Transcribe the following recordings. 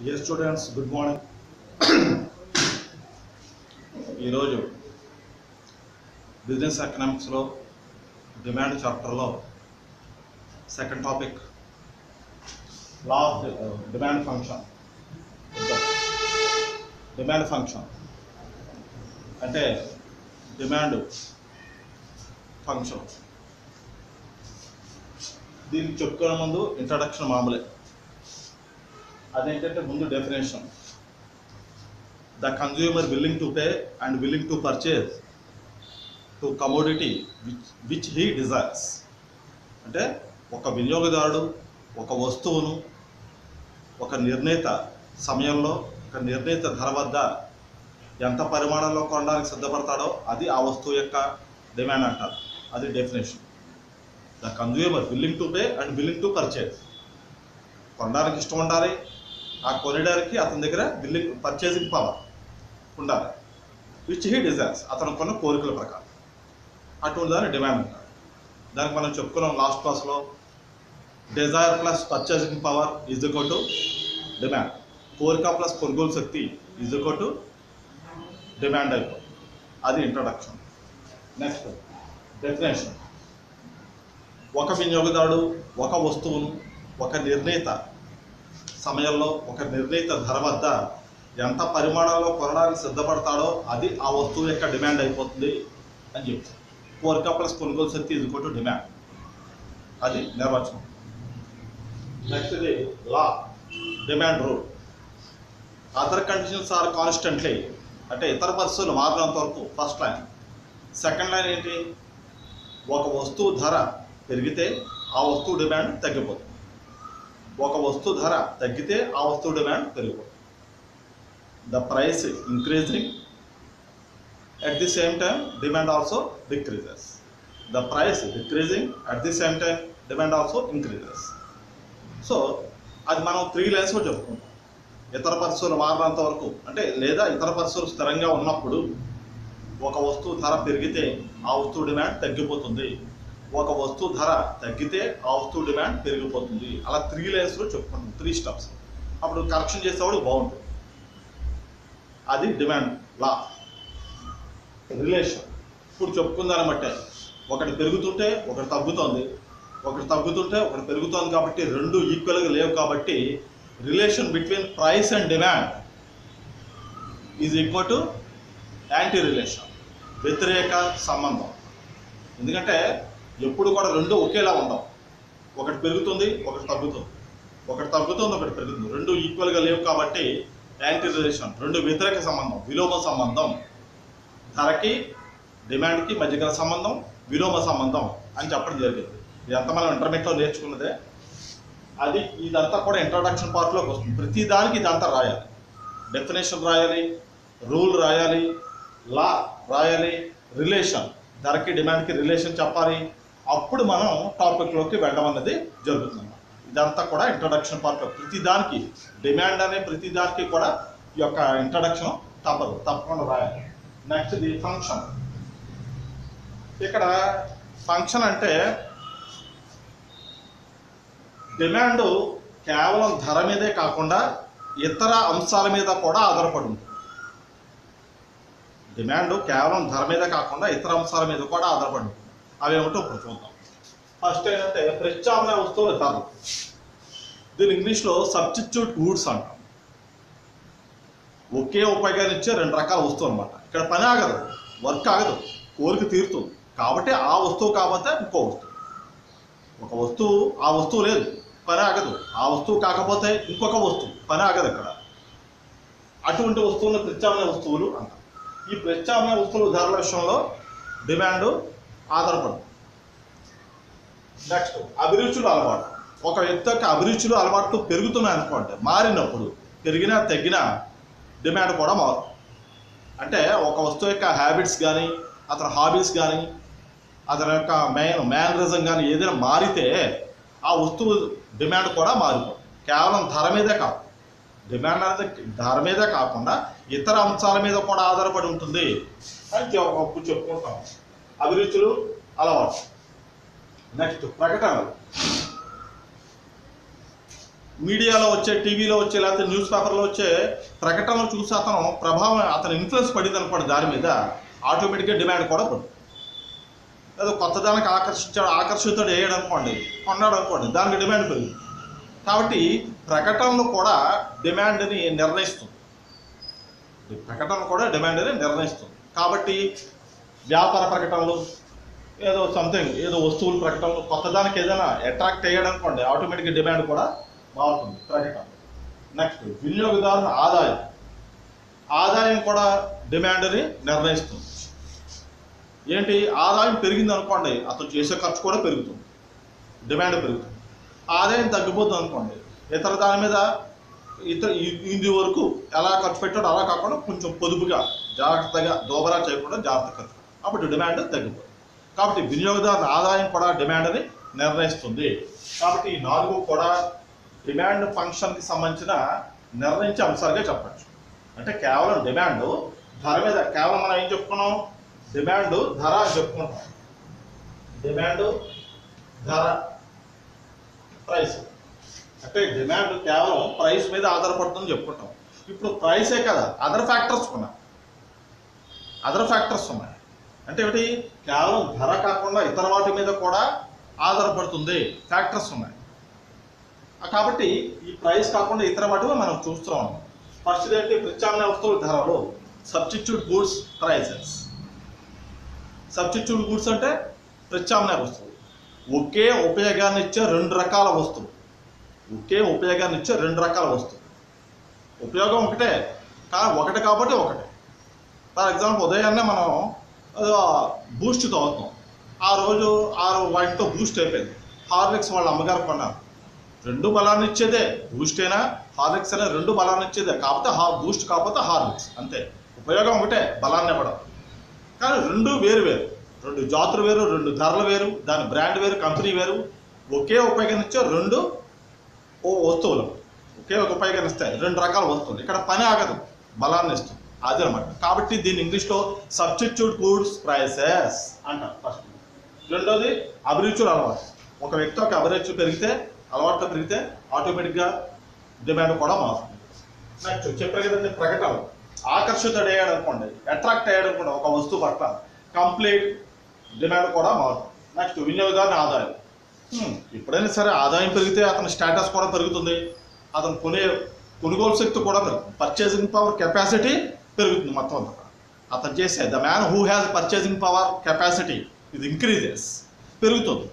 Dear students good morning ఈరోజు business ఎకనామిక్స్లో demand చాప్టర్లో second topic law of demand function demand function అంటే demand function దీనికి చెప్పుకునే ముందు ఇంట్రడక్షన్ మామూలే అదేంటంటే ముందు definition the consumer willing to pay and willing to purchase to commodity which which he desires అంటే ఒక వినియోగదారుడు ఒక వస్తువును ఒక నిర్ణీత సమయంలో ఒక నిర్ణీత ధర వద్ద ఎంత పరిమాణంలో కొనడానికి సిద్ధపడతాడో అది ఆ వస్తువు యొక్క డిమాండ్ అంటారు అది definition the consumer willing to pay and willing to purchase కొనడానికి ఇష్టం ఉండాలి ఆ కొనడానికి అతని దగ్గర బిల్లింగ్ పర్చేసింగ్ పవర్ ఉండాలి విచ్ హీ డిజైర్స్ అతను కొన్న కోరికల ప్రకారం అటువంటి దాన్ని డిమాండ్ అంటారు దానికి మనం చెప్పుకున్నాం లాస్ట్ క్లాస్లో desire plus purchasing power is equal to demand కోరిక ప్లస్ కొనుగోలు శక్తి ఈజ్ ఈక్వల్ టు డిమాండ్ అయిపోతుంది అది ఇంట్రడక్షన్ నెక్స్ట్ డెఫినేషన్ ఒక వినియోగదారుడు ఒక వస్తువును ఒక నిర్ణీత సమయంలో ఒక నిర్ణీత ధర వద్ద ఎంత పరిమాణంలో కొనడానికి సిద్ధపడతాడో అది ఆ వస్తువు యొక్క డిమాండ్ అయిపోతుంది అని చెప్తారు కోరిక ప్లస్ కొనుగోలు శక్తి ఇది కొట్టు డిమాండ్ అది నిర్వచనం నెక్స్ట్ ఇది law demand rule other conditions are constantly అంటే ఇతర పరిస్థితులు మారినంత వరకు ఫస్ట్ లైన్ సెకండ్ లైన్ ఏంటి ఒక వస్తువు ధర పెరిగితే ఆ వస్తువు డిమాండ్ తగ్గిపోతుంది ఒక వస్తువు ధర తగ్గితే ఆ వస్తువు డిమాండ్ పెరిగిపోతుంది the price increasing at the same time demand also decreases the price decreasing at the same time demand also increases so అది మనం త్రీ లైన్స్లో చెప్పుకుంటాం ఇతర పరిస్థితులు మారినంత వరకు అంటే లేదా ఇతర పరిస్థితులు స్థిరంగా ఉన్నప్పుడు ఒక వస్తువు ధర పెరిగితే ఆ వస్తువు డిమాండ్ తగ్గిపోతుంది ఒక వస్తువు ధర తగ్గితే ఆ వస్తువు డిమాండ్ పెరిగిపోతుంది అలా త్రీ లైన్స్లో చెప్పుకుంటాం త్రీ స్టెప్స్ అప్పుడు కరెక్షన్ చేసేవాడు బాగుంటుంది అది డిమాండ్ లా రిలేషన్ ఇప్పుడు చెప్పుకుందాన్ని బట్టే ఒకటి పెరుగుతుంటే ఒకటి తగ్గుతోంది ఒకటి తగ్గుతుంటే ఒకటి పెరుగుతోంది కాబట్టి రెండు ఈక్వల్గా లేవు కాబట్టి relation between price and demand is equal to anti relation వ్యతిరేక సంబంధం ఎందుకంటే ఎప్పుడు కూడా రెండు ఒకేలా ఉండవు ఒకటి పెరుగుతుంది ఒకటి తగ్గుతుంది ఒకటి తగ్గుతుంది ఒకటి పెరుగుతుంది రెండు ఈక్వల్గా లేవు కాబట్టి యాంటీ రిలేషన్ రెండు వ్యతిరేక సంబంధం విలోమ సంబంధం ధరకి డిమాండ్కి మధ్య గల సంబంధం విలోమ సంబంధం అని చెప్పడం జరిగింది ఇదంతా మనం ఇంటర్మీడియట్లో నేర్చుకున్నదే అది ఇదంతా కూడా ఇంట్రడక్షన్ పార్ట్లోకి వస్తుంది ప్రతి దానికి ఇదంతా రాయాలి డెఫినేషన్ రాయాలి రూల్ రాయాలి లా రాయాలి రిలేషన్ ధరకి డిమాండ్కి రిలేషన్ చెప్పాలి అప్పుడు మనం టాపిక్లోకి వెళ్ళడం అనేది జరుగుతుంది ఇదంతా కూడా ఇంట్రడక్షన్ పార్ట్లో ప్రతి దానికి డిమాండ్ అనే ప్రతి దానికి కూడా ఈ యొక్క ఇంట్రడక్షన్ తప్పదు తప్పకుండా రాయాలి నెక్స్ట్ ది ఫంక్షన్ ఇక్కడ ఫంక్షన్ అంటే డిమాండ్ కేవలం ధర మీదే కాకుండా ఇతర అంశాల మీద కూడా ఆధారపడి ఉంటుంది డిమాండ్ కేవలం ధర మీద కాకుండా ఇతర అంశాల మీద కూడా ఆధారపడి ఉంటుంది అవి ఏమిటో ఇప్పుడు చూద్దాం ఫస్ట్ ఏంటంటే ప్రత్యామ్నాయ వస్తువుల ధరలు దీని ఇంగ్లీష్లో సబ్స్టిట్యూట్ గూడ్స్ అంటాం ఒకే ఉపయోగాన్ని ఇచ్చే రెండు రకాల వస్తువు అనమాట ఇక్కడ పని ఆగదు వర్క్ ఆగదు కోరిక తీరుతుంది కాబట్టి ఆ వస్తువు కాకపోతే ఇంకో వస్తువు ఒక వస్తువు ఆ వస్తువు లేదు పని ఆగదు ఆ వస్తువు కాకపోతే ఇంకొక వస్తువు పని ఆగదు ఇక్కడ అటువంటి వస్తువులను ప్రత్యామ్నాయ వస్తువులు అంటారు ఈ ప్రత్యామ్నాయ వస్తువుల ధరల విషయంలో డిమాండ్ ఆధారపడుతుంది నెక్స్ట్ అభిరుచులు అలవాటు ఒక వ్యక్తి యొక్క అభిరుచులు అలవాట్లు పెరుగుతున్నాయి అనుకోండి మారినప్పుడు పెరిగినా తగ్గినా డిమాండ్ కూడా మారుతుంది అంటే ఒక వస్తువు యొక్క హ్యాబిట్స్ కానీ అతని హాబీస్ కానీ అతని యొక్క మెయిన్ మేనరిజం కానీ ఏదైనా మారితే ఆ వస్తువు డిమాండ్ కూడా మారిపోతుంది కేవలం ధర మీదే కాదు డిమాండ్ అనేది ధర మీదే కాకుండా ఇతర అంశాల మీద కూడా ఆధారపడి ఉంటుంది అని చె- అప్పుడు చెప్పుకుంటాం అభిరుచులు అలవాటు నెక్స్ట్ ప్రకటనలు మీడియాలో వచ్చే టీవీలో వచ్చే లేకపోతే న్యూస్ పేపర్లో వచ్చే ప్రకటనలు చూసి అతను ప్రభావం అతని ఇన్ఫ్లుయెన్స్ పడింది అనుకోండి దాని మీద ఆటోమేటిక్గా డిమాండ్ కూడా పడుతుంది ఏదో కొత్త దానికి ఆకర్షించాడు ఆకర్షితుడు వేయడం అనుకోండి కొన్నాడు అనుకోండి దానికి డిమాండ్ పెరుగుతుంది కాబట్టి ప్రకటనలు కూడా డిమాండ్ని నిర్ణయిస్తుంది ఈ ప్రకటనలు కూడా డిమాండ్ని నిర్ణయిస్తుంది కాబట్టి వ్యాపార ప్రకటనలు ఏదో సంథింగ్ ఏదో వస్తువుల ప్రకటనలు కొత్త దానికి ఏదైనా అట్రాక్ట్ అయ్యాడు అనుకోండి ఆటోమేటిక్గా డిమాండ్ కూడా మారుతుంది ప్రకటన నెక్స్ట్ వినియోగదారుల ఆదాయం ఆదాయం కూడా డిమాండ్ని నిర్ణయిస్తుంది ఏంటి ఆదాయం పెరిగింది అనుకోండి అతను చేసే ఖర్చు కూడా పెరుగుతుంది డిమాండ్ పెరుగుతుంది ఆదాయం తగ్గిపోతుంది అనుకోండి ఇతర దాని మీద ఇతర ఇ- ఇది వరకు ఎలా ఖర్చు పెట్టాడో అలా కాకుండా కొంచెం పొదుపుగా జాగ్రత్తగా దోబరా చేయకుండా జాగ్రత్త ఖర్చు అప్పుడు డిమాండ్ తగ్గిపోతుంది కాబట్టి వినియోగదారుల ఆదాయం కూడా డిమాండ్ని నిర్ణయిస్తుంది కాబట్టి ఈ నాలుగు కూడా డిమాండ్ ఫంక్షన్కి సంబంధించిన నిర్ణయించే అంశాలుగా చెప్పచ్చు అంటే కేవలం డిమాండ్ ధర మీద కేవలం మనం ఏం చెప్పుకున్నాం డిమాండ్ ధర అని చెప్పుకుంటాం డిమాండ్ ధర ప్రైస్ అంటే డిమాండ్ కేవలం ప్రైస్ మీద ఆధారపడుతుందని చెప్పుకుంటాం ఇప్పుడు ప్రైసే కదా అదర్ ఫ్యాక్టర్స్ ఉన్నాయి అదర్ ఫ్యాక్టర్స్ ఉన్నాయి అంటే ఏమిటి కేవలం ధర కాకుండా ఇతర వాటి మీద కూడా ఆధారపడుతుంది ఫ్యాక్టర్స్ ఉన్నాయి ఆ కాబట్టి ఈ ప్రైస్ కాకుండా ఇతర వాటివి మనం చూస్తున్నాం ఫస్ట్ ఏంటి ప్రత్యామ్నాయ వస్తువుల ధరలు substitute goods prices substitute goods అంటే ప్రత్యామ్నాయ వస్తువులు ఒకే ఉపయోగాన్ని ఇచ్చే రెండు రకాల వస్తువులు ఒకే ఉపయోగాన్ని ఇచ్చే రెండు రకాల వస్తువులు ఉపయోగం ఒకటే కానీ ఒకటి కాబట్టి ఒకటే ఫర్ ఎగ్జాంపుల్ ఉదయాన్నే మనం ఏదో బూస్ట్ తాగుతాం ఆ రోజు ఆ వాటితో బూస్ట్ అయిపోయింది హార్లిక్స్ వాళ్ళ అమ్మగారు కొన్నారు రెండు బలాన్ని ఇచ్చేదే బూస్ట్ అయినా హార్లిక్స్ అయినా రెండు బలాన్ని ఇచ్చేదే కాకపోతే హా బూస్ట్ కాకపోతే హార్లిక్స్ అంతే ఉపయోగం ఒకటే బలాన్ని ఇవ్వడం కానీ రెండు వేరు వేరు రెండు జాతులు వేరు రెండు ధరలు వేరు దాని బ్రాండ్ వేరు కంపెనీ వేరు ఒకే ఉపయోగాన్ని ఇచ్చే రెండు ఓ వస్తువులు ఒకే ఒక ఉపయోగాన్ని ఇస్తాయి రెండు రకాల వస్తువులు ఇక్కడ పని ఆగదు బలాన్ని ఇస్తుంది అది అనమాట కాబట్టి దీన్ని ఇంగ్లీష్లో సబ్స్టిట్యూట్ గూడ్స్ ప్రైసెస్ అంటారు ఫస్ట్ రెండోది అభిరుచుల అలవాటు ఒక వ్యక్తి ఒక అభిరుచి పెరిగితే అలవాట్లు పెరిగితే ఆటోమేటిక్గా డిమాండ్ కూడా మారుతుంది నెక్స్ట్ చెప్పారు కదండి ప్రకటనలు ఆకర్షితుడు అయ్యాడు అనుకోండి అట్రాక్ట్ అయ్యాడు అనుకోండి ఒక వస్తువు పట్ల కంప్లీట్ డిమాండ్ కూడా మారుతుంది నెక్స్ట్ వినియోగదారుని ఆదాయం హ్మ్, ఎప్పుడైనా సరే ఆదాయం పెరిగితే అతని స్టేటస్ కూడా పెరుగుతుంది అతను కొనే కొనుగోలు శక్తి కూడా పెరుగుతుంది పర్చేసింగ్ పవర్ కెపాసిటీ పెరుగుతుంది మొత్తం అంతా అతను చేసే the man who has purchasing power capacity ఇది ఇంక్రీజెస్ పెరుగుతుంది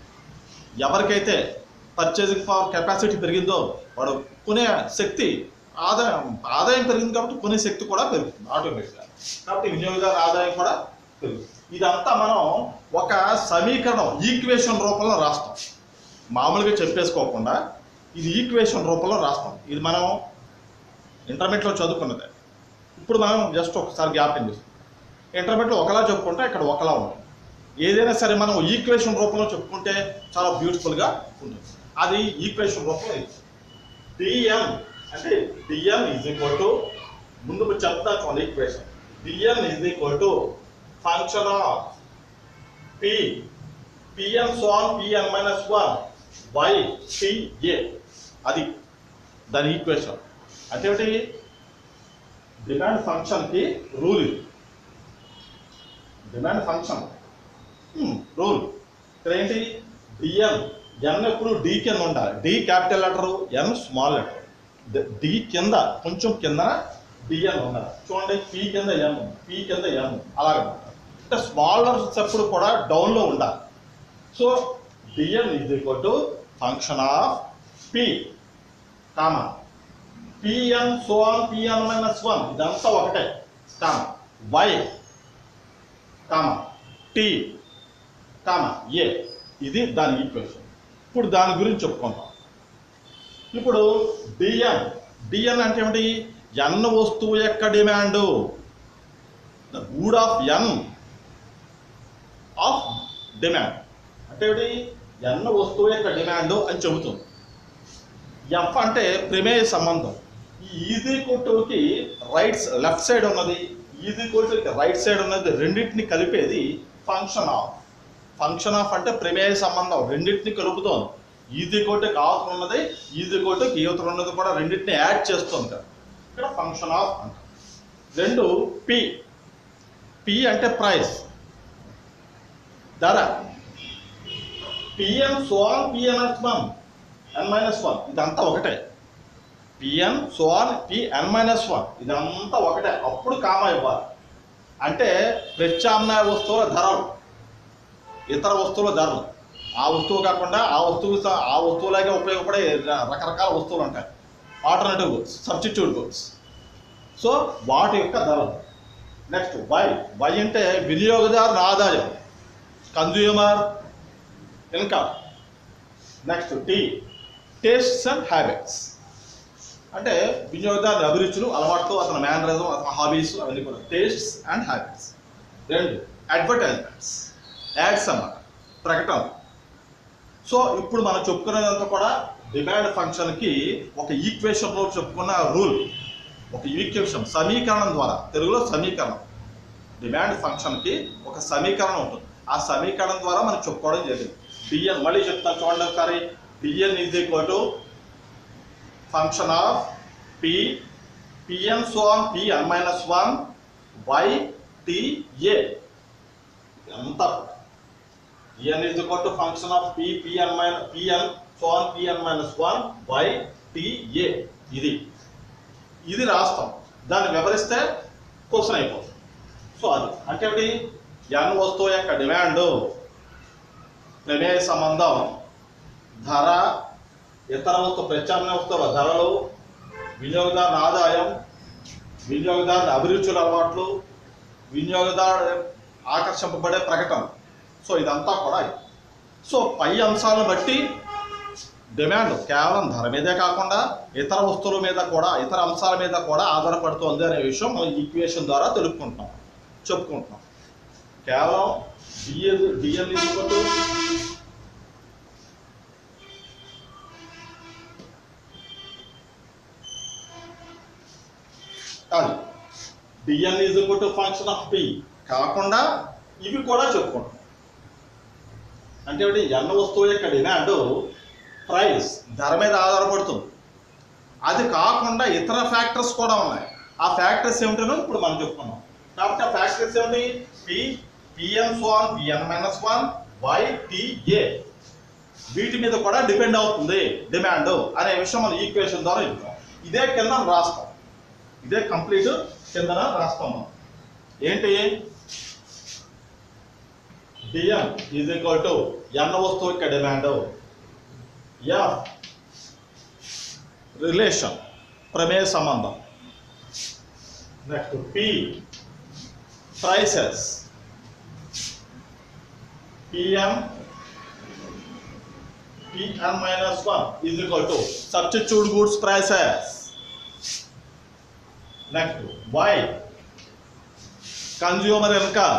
ఎవరికైతే పర్చేసింగ్ పవర్ కెపాసిటీ పెరిగిందో వాడు కొనే శక్తి ఆదాయం ఆదాయం పెరిగింది కాబట్టి కొనే శక్తి కూడా పెరుగుతుంది ఆటోమేటిక్గా కాబట్టి వినియోగదారు ఆదాయం కూడా పెరుగుతుంది ఇదంతా మనం ఒక సమీకరణం ఈక్వేషన్ రూపంలో రాస్తాం మామూలుగా చెప్పేసుకోకుండా ఇది ఈక్వేషన్ రూపంలో రాస్తాం ఇది మనం ఇంటర్మీడియట్లో చదువుకున్నదే ఇప్పుడు మనం జస్ట్ ఒకసారి జ్ఞాపకం చేస్తాం ఇంటర్మీడియట్లో ఒకలా చెప్పుకుంటే ఇక్కడ ఒకలా ఉంటుంది ఏదైనా సరే మనం ఈక్వేషన్ రూపంలో చెప్పుకుంటే చాలా బ్యూటిఫుల్గా ఉంటుంది అది ఈక్వేషన్ రూపంలో ఇది డిఎన్ అంటే డిఎన్ ఈజ్ ఈక్వల్ టు ముందు మీరు చెప్తా చూడండి equation DN is equal to function of P PN so on PN minus one by PA అది దాని ఈక్వేషన్ అంటే ఏమిటి డిమాండ్ ఫంక్షన్కి రూల్ ఇది డిమాండ్ ఫంక్షన్ రూల్ ఇక్కడ ఏంటి డిఎన్ ఎన్ ఎప్పుడు డి కింద ఉండాలి D capital letter N small letter D కింద కొంచెం కింద డిఎన్ ఉండాలి చూడండి పి కింద ఎన్ పి కింద ఎన్ అలాగే అంటే స్మాల్ లెటర్స్ ఎప్పుడు కూడా డౌన్లో ఉండాలి so DN is equal to function of P comma PN so on PN minus one ఇదంతా ఒకటే కామ వై కామ టీ కామ ఏ ఇది దాని ఈక్వేషన్ ఇప్పుడు దాని గురించి చెప్పుకుందాం ఇప్పుడు డిఎన్ డిఎన్ అంటే ఏమిటి ఎన్ వస్తువు యొక్క demand the good of N of demand అంటే ఏమిటి ఎన్ వస్తువు యొక్క డిమాండ్ అని చెబుతుంది ఎఫ్ అంటే ప్రమేయ సంబంధం ఈ ఈజీ కొట్టుకి రైట్స్ లెఫ్ట్ సైడ్ ఉన్నది ఈజీ కొట్టుకి రైట్ సైడ్ ఉన్నది రెండింటిని కలిపేది ఫంక్షన్ ఆఫ్ ఫంక్షన్ ఆఫ్ అంటే ప్రమేయ సంబంధం రెండింటిని కలుపుతోంది ఈజీ కోటుకి అవతల ఉన్నది ఈజీ కోటుకి యువతలు ఉన్నది కూడా రెండింటిని యాడ్ చేస్తుంది కదా ఇక్కడ ఫంక్షన్ ఆఫ్ అంట రెండు పి పి అంటే ప్రైస్ ధర PN so on PNS one N minus one ఇదంతా ఒకటే PN so on PN minus one ఇదంతా ఒకటే అప్పుడు కామా ఇవ్వాలి అంటే ప్రత్యామ్నాయ వస్తువుల ధరలు ఇతర వస్తువుల ధరలు ఆ వస్తువు కాకుండా ఆ వస్తువు స- ఆ వస్తువులాగే ఉపయోగపడే ర- రకరకాల వస్తువులు ఉంటాయి alternative goods substitute goods so వాటి యొక్క ధరలు నెక్స్ట్ వై వై అంటే వినియోగదారుని ఆదాయం consumer income next T tastes and habits అంటే వినియోగదారుని అభిరుచులు అలవాట్లు అతని మేనరిజం అతని హాబీస్ అవన్నీ కూడా టేస్ట్స్ అండ్ హ్యాబిట్స్ రెండు అడ్వర్టైజ్మెంట్స్ యాడ్స్ అన్నమాట ప్రకటన సో ఇప్పుడు మనం చెప్పుకునేదంతా కూడా డిమాండ్ ఫంక్షన్కి ఒక ఈక్వేషన్లో చెప్పుకున్న రూల్ ఒక ఈక్వేషన్ సమీకరణం ద్వారా తెలుగులో సమీకరణం డిమాండ్ ఫంక్షన్కి ఒక సమీకరణం ఉంటుంది ఆ సమీకరణం ద్వారా మనం చెప్పుకోవడం జరిగింది డిఎన్ మళ్ళీ చెప్తాను చూడండి ఒకసారి DN is equal to function of P PN so on PN minus one by TA ఎంత PN is equal to function of P PN minus PN so on PN minus one by TA ఇది ఇది రాస్తాం దాన్ని వివరిస్తే question అయిపోతుంది so అది అంటే ఏమిటి N వస్తువు యొక్క డిమాండ్ ప్రమేయ సంబంధం ధర ఇతర వస్తువు ప్రత్యామ్నాయ వస్తువుల ధరలు వినియోగదారుని ఆదాయం వినియోగదారుని అభిరుచుల అలవాట్లు వినియోగదారు ఆకర్షింపబడే ప్రకటన సో ఇదంతా కూడా ఇది. సో పై అంశాలను బట్టి డిమాండ్ కేవలం ధర మీదే కాకుండా ఇతర వస్తువుల మీద కూడా ఇతర అంశాల మీద కూడా ఆధారపడుతోంది అనే విషయం మనం ఈక్వేషన్ ద్వారా తెలుపుకుంటున్నాం చెప్పుకుంటున్నాం కేవలం డిఎల్ డిఎల్ తీసుకుంటూ అది DN is to function of P కాకుండా ఇవి కూడా చెప్పుకుంటాం అంటే ఏంటి ఎన్న వస్తువు యొక్క డిమాండ్ ప్రైస్ ధర మీద ఆధారపడుతుంది అది కాకుండా ఇతర ఫ్యాక్టర్స్ కూడా ఉన్నాయి ఆ ఫ్యాక్టర్స్ ఏమిటనో ఇప్పుడు మనం చెప్పుకున్నాం కాబట్టి ఆ ఫ్యాక్టర్స్ ఏమిటి P PN one PN minus one Y TA వీటి మీద కూడా డిపెండ్ అవుతుంది డిమాండ్ అనే విషయం మనం ఈక్వేషన్ ద్వారా చెప్తాం ఇదే కింద రాస్తాం ఇదే కంప్లీట్ కిందన రాస్తాం మనం ఏంటి డిఎం ఈజ్ ఈక్వల్ టు ఎన్న వస్తువు యొక్క డిమాండ్ ఎఫ్ రిలేషన్ ప్రమేయ సంబంధం next P prices PM PN minus one is equal to substitute goods prices next Y consumer income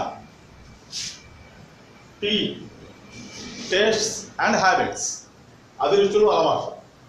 T tastes and habits అభిరుచులు అలవాట్లు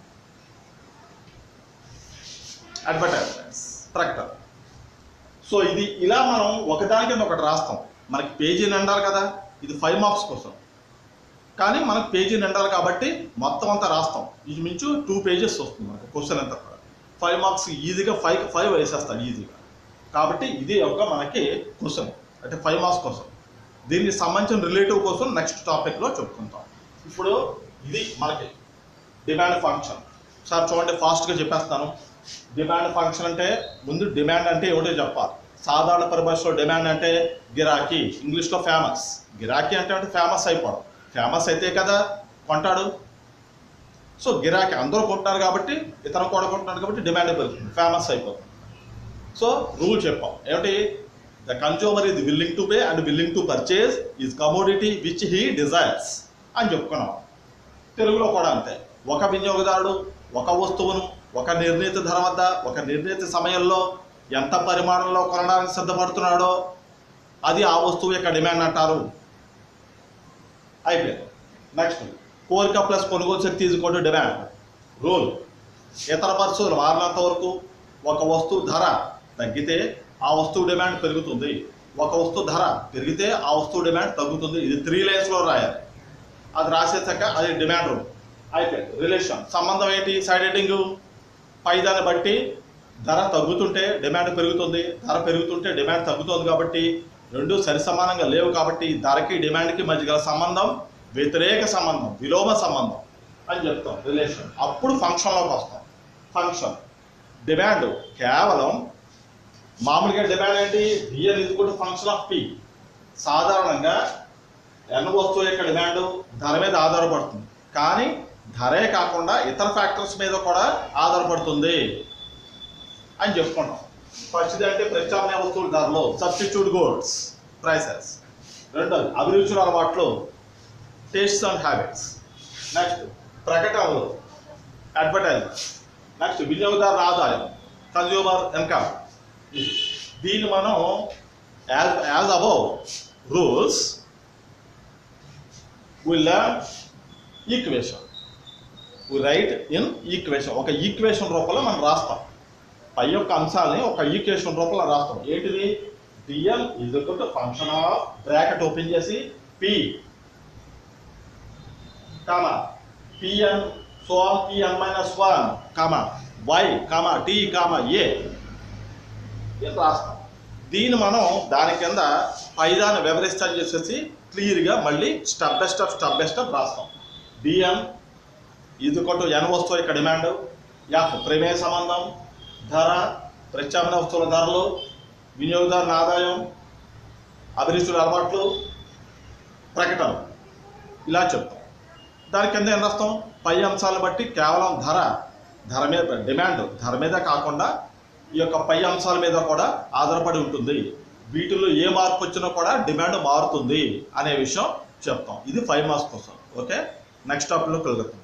అడ్వర్టైజ్మెంట్స్ ప్రకటన సో ఇది ఇలా మనం ఒకదాని కింద ఒకటి రాస్తాం మనకి పేజీ నిండాలి కదా ఇది ఫైవ్ మార్క్స్ కోసం కానీ మనకు పేజీ నిండాలి కాబట్టి మొత్తం అంతా రాస్తాం ఇది మించు టూ పేజెస్ వస్తుంది మనకు క్వశ్చన్ అంతా కూడా ఫైవ్ మార్క్స్ ఈజీగా ఫైవ్ ఫైవ్ వేసేస్తాను ఈజీగా కాబట్టి ఇది ఒక మనకి క్వశ్చన్ అంటే ఫైవ్ మార్క్స్ కోసం దీనికి సంబంధించిన రిలేటివ్ కోసం నెక్స్ట్ టాపిక్లో చెప్పుకుంటాం ఇప్పుడు ఇది మనకి డిమాండ్ ఫంక్షన్ సార్ చూడండి ఫాస్ట్గా చెప్పేస్తాను డిమాండ్ ఫంక్షన్ అంటే ముందు డిమాండ్ అంటే ఏమిటో చెప్పాలి సాధారణ పరిభాషలో డిమాండ్ అంటే గిరాకీ ఇంగ్లీష్లో ఫేమస్ గిరాకీ అంటే అంటే ఫేమస్ అయిపోవడం ఫేమస్ అయితే కదా కొంటాడు సో గిరాకీ అందరూ కొంటున్నారు కాబట్టి ఇతను కూడా కొంటున్నారు కాబట్టి డిమాండ్ పెరుగుతుంది ఫేమస్ అయిపోతుంది సో రూల్ చెప్పాం ఏమిటి the consumer is willing to pay and willing to purchase is commodity which he desires అని చెప్పుకున్నాం తెలుగులో కూడా అంతే ఒక వినియోగదారుడు ఒక వస్తువును ఒక నిర్ణీత ధర వద్ద ఒక నిర్ణీత సమయంలో ఎంత పరిమాణంలో కొనడానికి సిద్ధపడుతున్నాడో అది ఆ వస్తువు యొక్క డిమాండ్ అంటారు అయిపోయింది నెక్స్ట్ కోరిక ప్లస్ కొనుగోలు శక్తి ఈజ్ డిమాండ్ రూల్ ఇతర పరిస్థితులు మారినంత వరకు ఒక వస్తువు ధర తగ్గితే ఆ వస్తువు డిమాండ్ పెరుగుతుంది ఒక వస్తువు ధర పెరిగితే ఆ వస్తువు డిమాండ్ తగ్గుతుంది ఇది త్రీ లైన్స్లో రాయాలి అది రాసేసాక అది డిమాండ్ రూల్ అయిపోయింది రిలేషన్ సంబంధం ఏంటి సైడ్ హెడ్డింగ్ పై దాన్ని బట్టి ధర తగ్గుతుంటే డిమాండ్ పెరుగుతుంది ధర పెరుగుతుంటే డిమాండ్ తగ్గుతుంది కాబట్టి రెండు సరి సమానంగా లేవు కాబట్టి ధరకి డిమాండ్కి మధ్య గల సంబంధం వ్యతిరేక సంబంధం విలోమ సంబంధం అని చెప్తాం రిలేషన్ అప్పుడు ఫంక్షన్లోకి వస్తాం ఫంక్షన్ డిమాండ్ కేవలం మామూలుగా డిమాండ్ ఏంటి బిఎన్ ఇది కూడా ఫంక్షన్ ఆఫ్ పి సాధారణంగా ఎన్ వస్తువు యొక్క డిమాండ్ ధర మీద ఆధారపడుతుంది కానీ ధరే కాకుండా ఇతర ఫ్యాక్టర్స్ మీద కూడా ఆధారపడుతుంది అని చెప్పుకుంటాం ఫస్ట్ అంటే ప్రత్యామ్నాయ వస్తువుల ధరలు సబ్స్టిట్యూట్ గోల్డ్స్ ప్రైసెస్ రెండోది అభిరుచుల అలవాట్లు టేస్ట్ అండ్ హ్యాబిట్స్ నెక్స్ట్ ప్రకటనలు అడ్వర్టైజ్మెంట్ నెక్స్ట్ వినియోగదారుల ఆదాయం కన్జ్యూమర్ ఇన్కమ్ దీన్ని మనం as as above rules we learn equation we write in equation ఒక ఈక్వేషన్ రూపంలో మనం రాస్తాం పై యొక్క అంశాలని ఒక ఈక్వేషన్ రూపంలో రాస్తాం ఏంటిది DL is equal to function of bracket open చేసి P comma PN so PN minus one comma Y comma T comma A ఇది రాస్తాం దీన్ని మనం దాని కింద పైదాన్ని వివరిస్తాను చేసేసి క్లియర్గా మళ్ళీ step by step step by step రాస్తాం బిఎం ఇది కొట్టు ఎన్ వస్తువు యొక్క డిమాండ్ ఎఫ్ ప్రమేయ సంబంధం ధర ప్రత్యామ్నాయ వస్తువుల ధరలు వినియోగదారుల ఆదాయం అభిరుచుల అలవాట్లు ప్రకటన ఇలా చెప్తాం దాని కింద ఏం రాస్తాం పై అంశాలను బట్టి కేవలం ధర ధర మీద డిమాండ్ ధర మీద కాకుండా ఈ యొక్క పై అంశాల మీద కూడా ఆధారపడి ఉంటుంది వీటిలో ఏ మార్పు వచ్చినా కూడా డిమాండ్ మారుతుంది అనే విషయం చెప్తాం ఇది ఫైవ్ మార్క్స్ కోసం ఓకే నెక్స్ట్ టాపిక్లో కలుగుతాం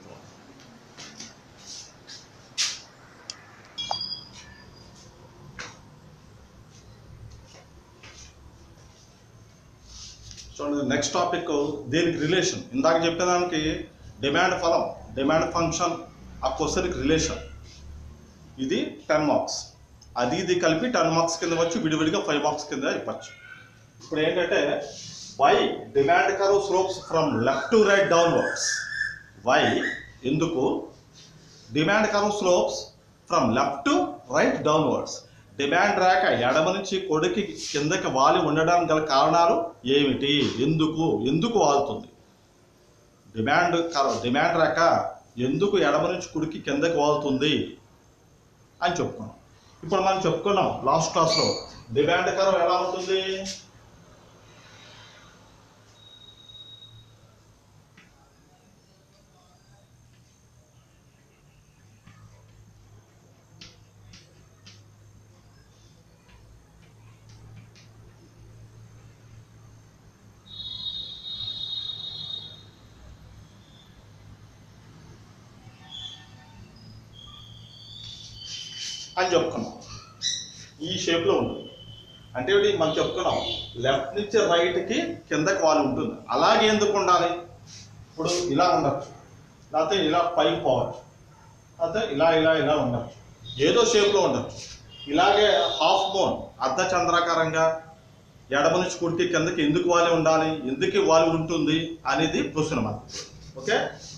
చూడండి నెక్స్ట్ టాపిక్ దేనికి రిలేషన్ ఇందాక చెప్పేదానికి డిమాండ్ ఫలం డిమాండ్ ఫంక్షన్ ఆ క్వశ్చన్కి రిలేషన్ ఇది టెన్ మార్క్స్ అది ఇది కలిపి టెన్ మార్క్స్ కింద వచ్చి విడివిడిగా ఫైవ్ మార్క్స్ కింద ఇవ్వచ్చు ఇప్పుడు ఏంటంటే why demand curve slopes from left to right downwards why ఎందుకు demand curve slopes from left to right downwards demand రేఖ ఎడమ నుంచి కొడుకి కిందకి వాలి ఉండడానికి గల కారణాలు ఏమిటి ఎందుకు ఎందుకు వాలుతుంది డిమాండ్ కర్వ్ డిమాండ్ రేఖ ఎందుకు ఎడమ నుంచి కుడికి కిందకి వాలుతుంది అని చెప్పుకున్నాం ఇప్పుడు మనం చెప్పుకున్నాం లాస్ట్ క్లాస్లో డిమాండ్ కర్వ్ ఎలా ఉంటుంది అని చెప్పుకున్నాం ఈ షేప్లో ఉంటుంది అంటే ఏంటి మనం చెప్పుకున్నాం లెఫ్ట్ నుంచి రైట్కి కిందకి వాళ్ళు ఉంటుంది అలాగే ఎందుకు ఉండాలి ఇప్పుడు ఇలా ఉండొచ్చు లేకపోతే ఇలా పైకి పోవచ్చు లేకపోతే ఇలా ఇలా ఇలా ఉండొచ్చు ఏదో షేప్లో ఉండొచ్చు ఇలాగే హాఫ్ మోన్ అర్ధ చంద్రాకారంగా ఎడమ నుంచి కుడికి కిందకి ఎందుకు వాలి ఉండాలి ఎందుకు వాలి ఉంటుంది అనేది ప్రశ్న మనకు ఓకే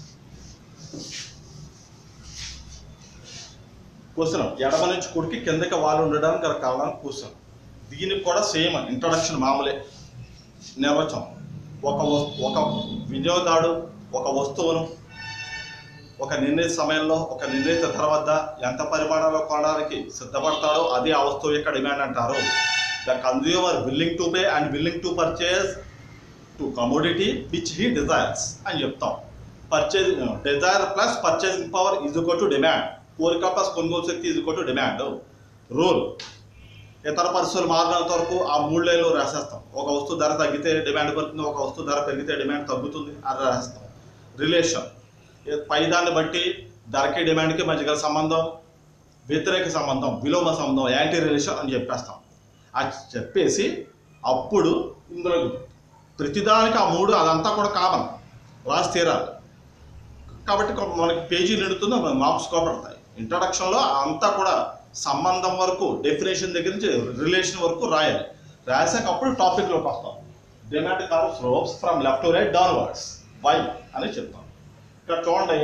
క్వశ్చన్ ఎడమ నుంచి కుడికి కిందకి వాళ్ళు ఉండడానికి గల కారణం క్వశ్చన్ దీనికి కూడా సేమ్ ఇంట్రొడక్షన్ మామూలే నిర్వచనం ఒక వస్తు ఒక వినియోగదారుడు ఒక వస్తువును ఒక నిర్ణీత సమయంలో ఒక నిర్ణీత ధర వద్ద ఎంత పరిమాణంలో కొనడానికి సిద్ధపడతాడో అదే ఆ వస్తువు యొక్క డిమాండ్ అంటారు the consumer willing to pay and willing to purchase to commodity which he desires అని చెప్తాం purchase desire plus purchasing power is equal to demand కోరిక ప్లస్ కొనుగోలు శక్తి is equal to demand rule ఇతర పరిస్థితులు మారినంత వరకు ఆ మూడు లైన్లు రాసేస్తాం ఒక వస్తువు ధర తగ్గితే డిమాండ్ పెరుగుతుంది ఒక వస్తువు ధర పెరిగితే డిమాండ్ తగ్గుతుంది అని రాసేస్తాం రిలేషన్ పైదాన్ని బట్టి ధరకి డిమాండ్కి మధ్య గల సంబంధం వ్యతిరేక సంబంధం విలోమ సంబంధం యాంటీ రిలేషన్ అని చెప్పేస్తాం అది చెప్పేసి అప్పుడు ఇందులో ప్రతిదానికి ఆ మూడు అదంతా కూడా కామన్ రాసి తీరాలి కాబట్టి కొ- మనకి పేజీ నిండుతుందో మన మార్క్స్ కోపడతాయి ఇంట్రడక్షన్లో అంతా కూడా సంబంధం వరకు డెఫినేషన్ దగ్గర నుంచి రిలేషన్ వరకు రాయాలి రాసాక అప్పుడు టాపిక్లోకి వస్తాం demand curve slopes from left to right downwards why అని చెప్తాం ఇక్కడ చూడండి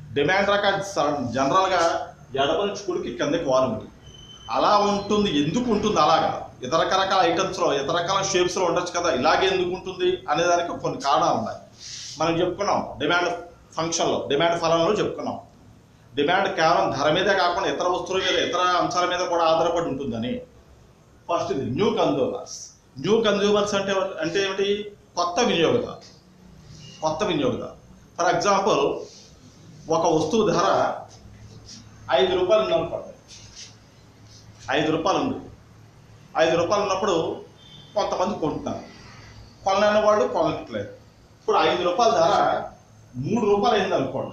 డిమాండ్ రక జనరల్గా ఎడమ నుంచి కుడికి కిందకి వారు ఉంటుంది అలా ఉంటుంది ఎందుకు ఉంటుంది అలాగా ఇతర రకరకాల ఐటమ్స్లో ఇతర రకాల షేప్స్లో ఉండొచ్చు కదా ఇలాగే ఎందుకు ఉంటుంది అనే దానికి కొన్ని కారణాలు ఉన్నాయి మనం చెప్పుకున్నాం డిమాండ్ ఫంక్షన్లో డిమాండ్ ఫలంలో చెప్పుకున్నాం డిమాండ్ కేవలం ధర మీదే కాకుండా ఇతర వస్తువుల మీద ఇతర అంశాల మీద కూడా ఆధారపడి ఉంటుందని ఫస్ట్ ఇది న్యూ కన్జ్యూమర్స్ న్యూ కన్జ్యూమర్స్ అంటే అంటే ఏమిటి కొత్త వినియోగదారు కొత్త వినియోగదారు ఫర్ ఎగ్జాంపుల్ ఒక వస్తువు ధర ఐదు రూపాయలు ఉందనుకోండి ఐదు రూపాయలు ఉంది ఐదు రూపాయలు ఉన్నప్పుడు కొంతమంది కొంటున్నారు కొనలేని వాళ్ళు కొనట్లేదు ఇప్పుడు ఐదు రూపాయల ధర మూడు రూపాయలు అయింది అనుకోండి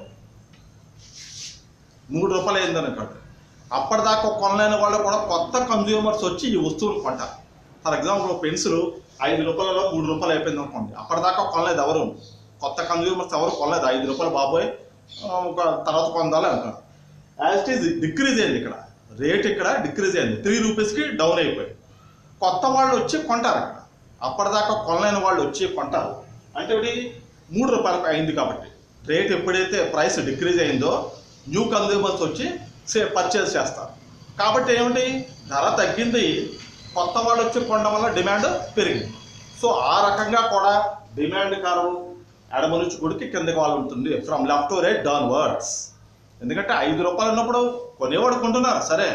మూడు రూపాయలు అయింది అనుకోండి అప్పటిదాకా కొనలేని వాళ్ళు కూడా కొత్త కన్జ్యూమర్స్ వచ్చి ఈ వస్తువులు కొంటారు ఫర్ ఎగ్జాంపుల్ ఒక పెన్సిల్ ఐదు రూపాయలలో మూడు రూపాయలు అయిపోయింది అనుకోండి అప్పటిదాకా కొనలేదు ఎవరు కొత్త కన్జ్యూమర్స్ ఎవరు కొనలేదు ఐదు రూపాయలు బాబోయ్ ఆ, ఒక తర్వాత కొందాలి అంటారు యాజ్ ఇట్ ఈజ్ డిక్రీజ్ అయింది ఇక్కడ రేట్ ఇక్కడ డిక్రీజ్ అయింది త్రీ రూపీస్కి డౌన్ అయిపోయింది కొత్త వాళ్ళు వచ్చి కొంటారు అక్కడ అప్పటిదాకా కొనలేని వాళ్ళు వచ్చి కొంటారు అంటే ఇది మూడు రూపాయలకు అయింది కాబట్టి రేట్ ఎప్పుడైతే ప్రైస్ డిక్రీజ్ అయిందో న్యూ కన్జ్యూమర్స్ వచ్చి సే పర్చేస్ చేస్తారు కాబట్టి ఏమిటి ధర తగ్గింది కొత్త వాళ్ళు వచ్చి కొనడం వల్ల డిమాండ్ పెరిగింది సో ఆ రకంగా కూడా డిమాండ్ కర్వ్ ఎడమ నుంచి గుడికి కిందకి వాళ్ళు ఉంటుంది from left to right downwards ఎందుకంటే ఐదు రూపాయలు ఉన్నప్పుడు కొనేవాడు కొంటున్నారు సరే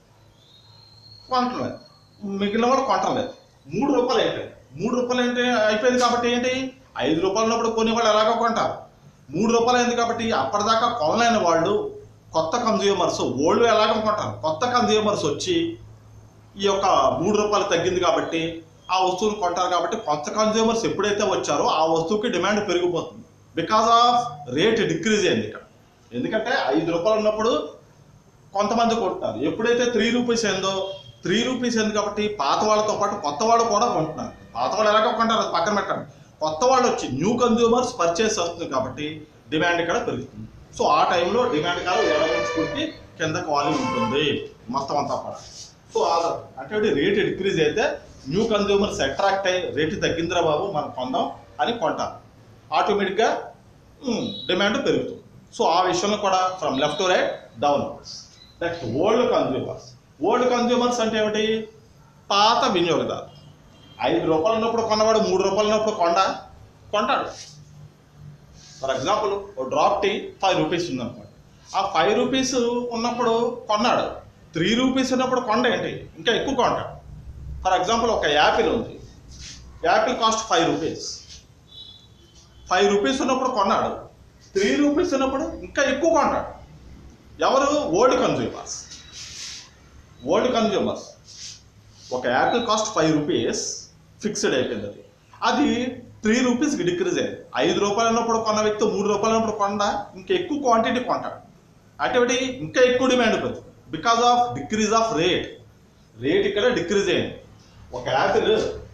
కొంటలేదు మిగిలిన వాడు కొంటలేదు మూడు రూపాయలు అయిపోయింది మూడు రూపాయలు ఏంటి అయిపోయింది కాబట్టి ఏంటి ఐదు రూపాయలు ఉన్నప్పుడు కొనేవాళ్ళు ఎలాగో కొంటారు మూడు రూపాయలు అయింది కాబట్టి అప్పటిదాకా కొనలేని వాళ్ళు కొత్త కన్జ్యూమర్స్ ఓల్డ్ ఎలాగో కొంటారు కొత్త కన్జ్యూమర్స్ వచ్చి ఈ యొక్క మూడు రూపాయలు తగ్గింది కాబట్టి ఆ వస్తువును కొంటారు కాబట్టి కొత్త కన్జ్యూమర్స్ ఎప్పుడైతే వచ్చారో ఆ వస్తువుకి డిమాండ్ పెరిగిపోతుంది బికాస్ ఆఫ్ రేట్ డిక్రీజ్ అయింది ఇక్కడ ఎందుకంటే ఐదు రూపాయలు ఉన్నప్పుడు కొంతమంది కొంటున్నారు ఎప్పుడైతే త్రీ రూపీస్ అయిందో త్రీ రూపీస్ అయింది కాబట్టి పాత వాళ్ళతో పాటు కొత్త వాళ్ళు కూడా కొంటున్నారు పాత వాళ్ళు ఎలాగో కొంటారు అది పక్కన పెట్టండి కొత్త వాళ్ళు వచ్చి న్యూ కన్జ్యూమర్స్ పర్చేస్ వస్తుంది కాబట్టి డిమాండ్ ఇక్కడ పెరుగుతుంది సో ఆ టైంలో డిమాండ్ కాదు ఎడమించుకుంటే కిందకి వాల్యూమ్ ఉంటుంది మొత్తం అంతా కూడా సో ఆధార్ అంటే రేట్ డిక్రీజ్ అయితే న్యూ కన్జ్యూమర్స్ అట్రాక్ట్ అయ్యి రేటు తగ్గిందిరా బాబు మనం కొందాం అని కొంటారు ఆటోమేటిక్గా డిమాండ్ పెరుగుతుంది సో ఆ విషయంలో కూడా from left to right down next old consumers old consumers అంటే ఏమిటి పాత వినియోగదారు ఐదు రూపాయలు ఉన్నప్పుడు కొన్నవాడు మూడు రూపాయలు ఉన్నప్పుడు కొండ కొంటాడు ఫర్ ఎగ్జాంపుల్ ఓ డ్రాప్ టీ ఫైవ్ రూపీస్ ఉందనుకోండి ఆ ఫైవ్ రూపీస్ ఉన్నప్పుడు కొన్నాడు త్రీ రూపీస్ ఉన్నప్పుడు కొండ ఏంటి ఇంకా ఎక్కువ కొంటాడు ఫర్ ఎగ్జాంపుల్ ఒక యాపిల్ ఉంది apple cost five rupees five rupees ఉన్నప్పుడు కొన్నాడు త్రీ రూపీస్ ఉన్నప్పుడు ఇంకా ఎక్కువ కొంటాడు ఎవరు ఓల్డ్ కన్జ్యూమర్స్ ఓల్డ్ కన్జ్యూమర్స్ ఒక apple cost five rupees fixed అయిపోయింది అది అది త్రీ రూపీస్కి డిక్రీజ్ అయ్యింది ఐదు రూపాయలు ఉన్నప్పుడు కొన్న వ్యక్తి మూడు రూపాయలు ఉన్నప్పుడు కొన్న ఇంకా ఎక్కువ క్వాంటిటీ కొంటాడు అంటే ఒకటి ఇంకా ఎక్కువ డిమాండ్ పెరుగుతుంది because of decrease of rate rate ఇక్కడ డిక్రీజ్ అయింది ఒక apple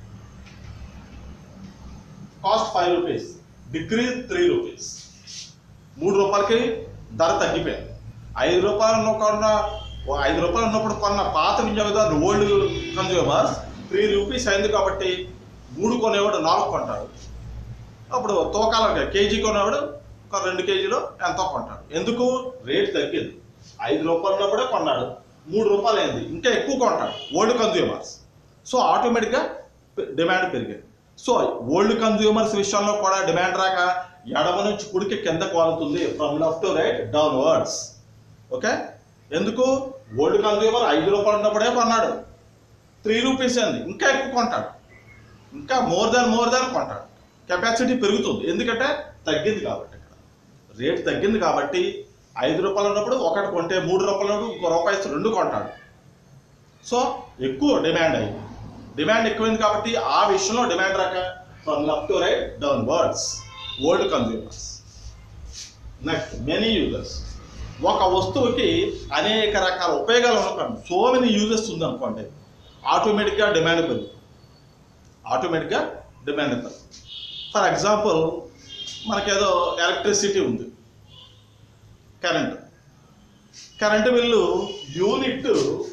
cost five rupees decrease three rupees మూడు రూపాయలకి ధర తగ్గిపోయింది ఐదు రూపాయలు ఉన్న కొన్న ఓ ఐదు రూపాయలు ఉన్నప్పుడు కొన్న పాత వినియోగదారులు ఓల్డ్ కన్జ్యూమర్స్ త్రీ రూపీస్ అయింది కాబట్టి మూడు కొనేవాడు నాలుగు కొంటాడు అప్పుడు తూకాల కేజీ కొనేవాడు ఒక రెండు కేజీలు ఎంతో కొంటాడు ఎందుకు రేట్ తగ్గింది ఐదు రూపాయలు ఉన్నప్పుడే కొన్నాడు మూడు రూపాయలు అయింది ఇంకా ఎక్కువ కొంటాడు ఓల్డ్ కన్జ్యూమర్స్ సో ఆటోమేటిక్గా డిమాండ్ పెరిగింది సో ఓల్డ్ కన్జ్యూమర్స్ విషయంలో కూడా డిమాండ్ రాక ఎడమ నుంచి కుడికి కిందకు వాలుతుంది from left to right downwards okay ఎందుకు ఓల్డ్ కన్జ్యూమర్ ఐదు రూపాయలు ఉన్నప్పుడే కొన్నాడు త్రీ రూపీస్ అయింది ఇంకా ఎక్కువ కొంటాడు ఇంకా మోర్ దాన్ మోర్ దాన్ కొంటాడు కెపాసిటీ పెరుగుతుంది ఎందుకంటే తగ్గింది కాబట్టి ఇక్కడ రేట్ తగ్గింది కాబట్టి ఐదు రూపాయలు ఉన్నప్పుడు ఒకటి కొంటే మూడు రూపాయలు ఉన్నప్పుడు ఇంకో రూపాయి ఇస్తే రెండు కొంటాడు సో ఎక్కువ డిమాండ్ అయింది డిమాండ్ ఎక్కువైంది కాబట్టి ఆ విషయంలో డిమాండ్ రాక from left to right downwards old consumers next many users ఒక వస్తువుకి అనేక రకాల ఉపయోగాలు అనుకోండి సో మెనీ యూజెస్ ఉందనుకోండి ఆటోమేటిక్గా డిమాండ్ పెరుగుతుంది ఆటోమేటిక్గా డిమాండ్ పెరుగుతుంది ఫర్ ఎగ్జాంపుల్ మనకేదో ఎలక్ట్రిసిటీ ఉంది కరెంట్ కరెంటు బిల్లు యూనిట్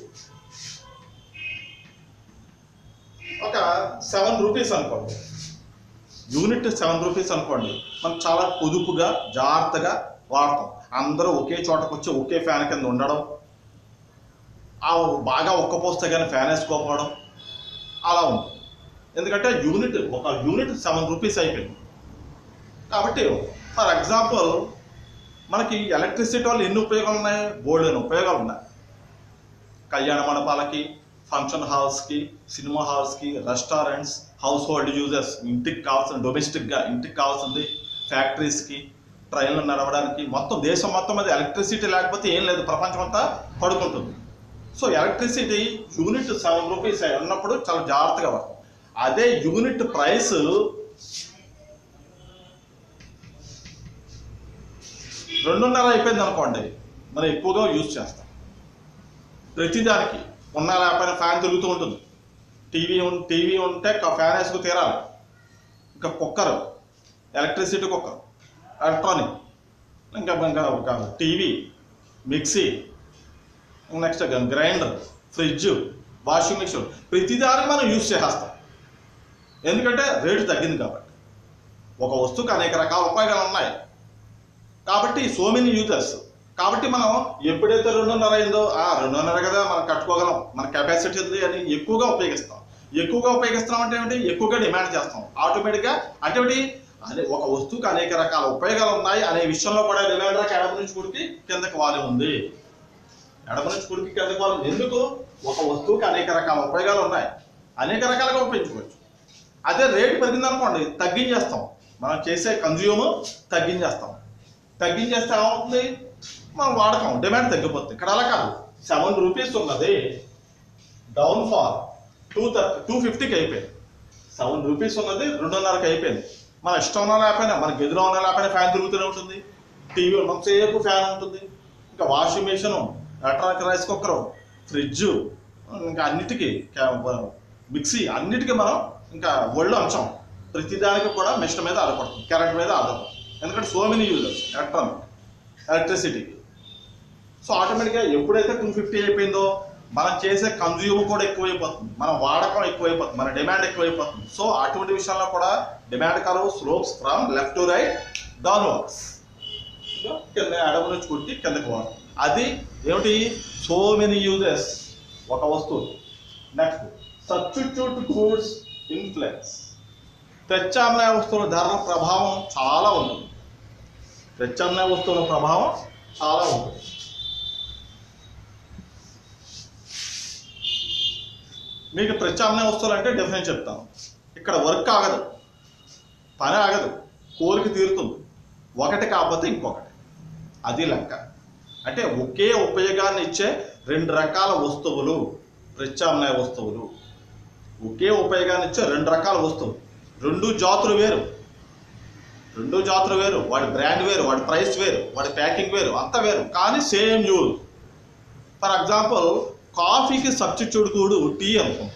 ఒక సెవెన్ రూపీస్ అనుకోండి యూనిట్ సెవెన్ రూపీస్ అనుకోండి మనం చాలా పొదుపుగా జాగ్రత్తగా వాడతాం అందరూ ఒకే చోటకు వచ్చి ఒకే ఫ్యాన్ కింద ఉండడం ఆ బాగా ఒక్కపోస్తే కానీ ఫ్యాన్ వేసుకోకపోవడం అలా ఉంటుంది ఎందుకంటే యూనిట్ ఒక యూనిట్ సెవెన్ రూపీస్ అయిపోయింది కాబట్టి ఫర్ ఎగ్జాంపుల్ మనకి ఎలక్ట్రిసిటీ వల్ల ఎన్ని ఉపయోగాలు ఉన్నాయి బోల్డ్ అని ఉపయోగాలు ఉన్నాయి కళ్యాణ మండపాలకి ఫంక్షన్ హాల్స్కి సినిమా హాల్స్కి రెస్టారెంట్స్ హౌస్ హోల్డ్ యూజర్స్ ఇంటికి కావాల్సిన డొమెస్టిక్గా ఇంటికి కావాల్సింది ఫ్యాక్టరీస్కి ట్రైన్లు నడవడానికి మొత్తం దేశం మొత్తం మీద ఎలక్ట్రిసిటీ లేకపోతే ఏం లేదు ప్రపంచం అంతా పడుకుంటుంది so electricity unit seven rupees ఉన్నప్పుడు చాలా జాగ్రత్తగా పడతాం అదే యూనిట్ ప్రైస్ రెండున్నర అయిపోయింది అనుకోండి మనం ఎక్కువగా యూజ్ చేస్తాం ప్రతిదానికి ఉన్నా లేకపోయినా ఫ్యాన్ తిరుగుతూ ఉంటుంది టీవీ ఉన్ టీవీ ఉంటే క- ఫ్యాన్ వేసుకు తీరాలి ఇంకా కుక్కర్ ఎలక్ట్రిసిటీ కుక్కర్ ఎలక్ట్రానిక్ ఇంకా ఇంకా ఒక TV mixie next grinder fridge washing machine ప్రతిదానికి మనం యూజ్ చేసేస్తాం ఎందుకంటే రేటు తగ్గింది కాబట్టి ఒక వస్తువుకి అనేక రకాల ఉపయోగాలు ఉన్నాయి కాబట్టి సో మెనీ యూజర్స్ కాబట్టి మనం ఎప్పుడైతే రెండున్నర అయిందో ఆ రెండున్నర కదా మనం కట్టుకోగలం మన కెపాసిటీ ఉంది అని ఎక్కువగా ఉపయోగిస్తాం ఎక్కువగా ఉపయోగిస్తున్నాం అంటే ఏమిటి ఎక్కువగా డిమాండ్ చేస్తాం ఆటోమేటిక్గా అంటే ఏమిటి అదే ఒక వస్తువుకి అనేక రకాల ఉపయోగాలు ఉన్నాయి అనే విషయంలో కూడా డిమాండ్ రాక ఎడమ నుంచి కుడికి కిందకి వాలి ఉంది ఎడమ నుంచి కుడికి కిందకి వాలి ఉంది. ఎందుకు ఒక వస్తువుకి అనేక రకాల ఉపయోగాలు ఉన్నాయి అనేక రకాలుగా ఉపయోగించుకోవచ్చు అదే రేటు పెరిగింది అనుకోండి తగ్గించేస్తాం మనం చేసే కన్జ్యూమ్ తగ్గించేస్తాం తగ్గించేస్తే ఏమవుతుంది మనం వాడకం డిమాండ్ తగ్గిపోతుంది ఇక్కడ అలా కాదు సెవెన్ రూపీస్ ఉన్నది down fall two thirty two ఫిఫ్టీకి అయిపోయింది సెవెన్ రూపీస్ ఉన్నది రెండున్నరకి అయిపోయింది మన ఇష్టం ఉన్నా లేకపోయినా మన గదిలో ఉన్నా లేకపోయినా ఫ్యాన్ తిరుగుతూనే ఉంటుంది టీవీ ఉన్నంతసేపు ఫ్యాన్ ఉంటుంది ఇంకా washing machine electronic rice cooker fridge ఇంకా అన్నిటికీ క్యా- మిక్సీ అన్నిటికీ మనం ఇంకా ఒళ్ళు అంచం ప్రతిదానికి కూడా మిషన్ మీద ఆధారపడుతుంది కరెంట్ మీద ఆధారపడుతుంది ఎందుకంటే సో మెనీ యూజర్స్ ఎలక్ట్రానిక్ ఎలక్ట్రిసిటీకి సో ఆటోమేటిక్గా ఎప్పుడైతే టూ ఫిఫ్టీ అయిపోయిందో మనం చేసే కన్జ్యూమ్ కూడా ఎక్కువైపోతుంది మన వాడకం ఎక్కువైపోతుంది మన డిమాండ్ ఎక్కువైపోతుంది సో అటువంటి విషయాల్లో కూడా demand curve slopes from left to right downwards కింద ఎడమ నుంచి కుడికి కిందకి వాడు అది ఏమిటి సో మెనీ యూజెస్ ఒక వస్తువు నెక్స్ట్ సబ్స్టిట్యూట్ ఫుడ్స్ ఇన్ఫ్లుయెన్స్ ప్రత్యామ్నాయ వస్తువుల ధరల ప్రభావం చాలా ఉంటుంది ప్రత్యామ్నాయ వస్తువుల ప్రభావం చాలా ఉంటుంది మీకు ప్రత్యామ్నాయ వస్తువులు అంటే డెఫినెట్ చెప్తాను ఇక్కడ వర్క్ ఆగదు పని ఆగదు కోరిక తీరుతుంది ఒకటి కాకపోతే ఇంకొకటి అది లెక్క అంటే ఒకే ఉపయోగాన్ని ఇచ్చే రెండు రకాల వస్తువులు ప్రత్యామ్నాయ వస్తువులు ఒకే ఉపయోగాన్ని ఇచ్చే రెండు రకాల వస్తువులు రెండు జాతులు వేరు రెండు జాతులు వేరు వాడి బ్రాండ్ వేరు వాడి ప్రైస్ వేరు వాడి ప్యాకింగ్ వేరు అంతా వేరు కానీ సేమ్ యూజ్ ఫర్ ఎగ్జాంపుల్ కాఫీకి సబ్స్టిట్యూట్ కూడా టీ అనుకుంటాం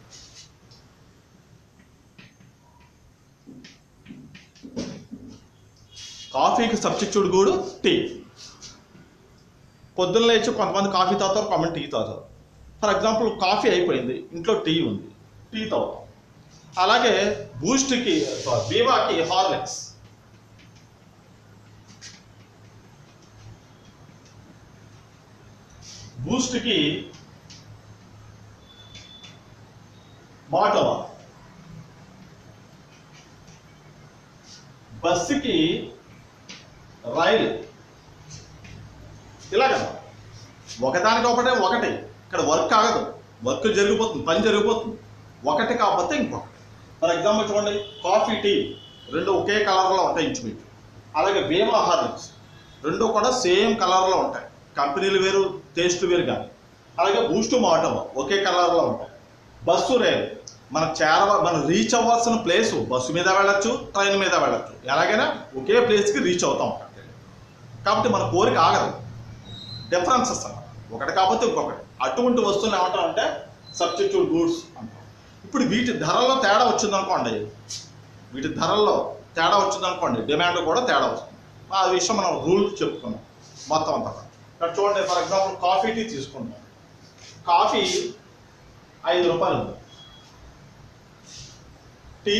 కాఫీకి సబ్స్టిట్యూట్ కూడా టీ పొద్దున్న లేచి కొంతమంది కాఫీ తాగుతారు కొంతమంది టీ తాగుతారు ఫర్ ఎగ్జాంపుల్ కాఫీ అయిపోయింది ఇంట్లో టీ ఉంది టీ తాగుతాం అలాగే బూస్ట్కి బీవాకి హార్లిక్స్ బూస్ట్కి మాటోవా బస్సుకి రైలు ఇలాగ ఒకదానికి ఒకటే ఒకటి ఇక్కడ వర్క్ ఆగదు వర్క్ జరిగిపోతుంది పని జరిగిపోతుంది ఒకటి కాకపోతే ఇంకొకటి ఫర్ ఎగ్జాంపుల్ చూడండి కాఫీ టీ రెండు ఒకే కలర్లో ఉంటాయి ఇంచుమించు అలాగే బీమా హార్లిక్స్ రెండు కూడా సేమ్ కలర్లో ఉంటాయి కంపెనీలు వేరు టేస్ట్ వేరు కానీ అలాగే బూస్ట్ మాటో ఒకే కలర్లో ఉంటాయి బస్సు రైలు మనం చేరవ మనం రీచ్ అవ్వాల్సిన ప్లేస్ బస్సు మీద వెళ్ళొచ్చు ట్రైన్ మీద వెళ్ళొచ్చు ఎలాగైనా ఒకే ప్లేస్కి రీచ్ అవుతాం కాబట్టి మన కోరిక ఆగదు డిఫరెన్సెస్ అన్నమాట ఒకటి కాకపోతే ఇంకొకటి అటువంటి వస్తువులు ఏమంటాం అంటే సబ్స్టిట్యూట్ గూడ్స్ అంటాం ఇప్పుడు వీటి ధరల్లో తేడా వచ్చిందనుకోండి వీటి ధరల్లో తేడా వచ్చిందనుకోండి డిమాండ్ కూడా తేడా వస్తుంది ఆ విషయం మనం రూల్ చెప్పుకున్నాం మొత్తం అంతా ఇక్కడ చూడండి ఫర్ ఎగ్జాంపుల్ కాఫీ టీ తీసుకుంటాం కాఫీ ఐదు రూపాయలు ఉంది టీ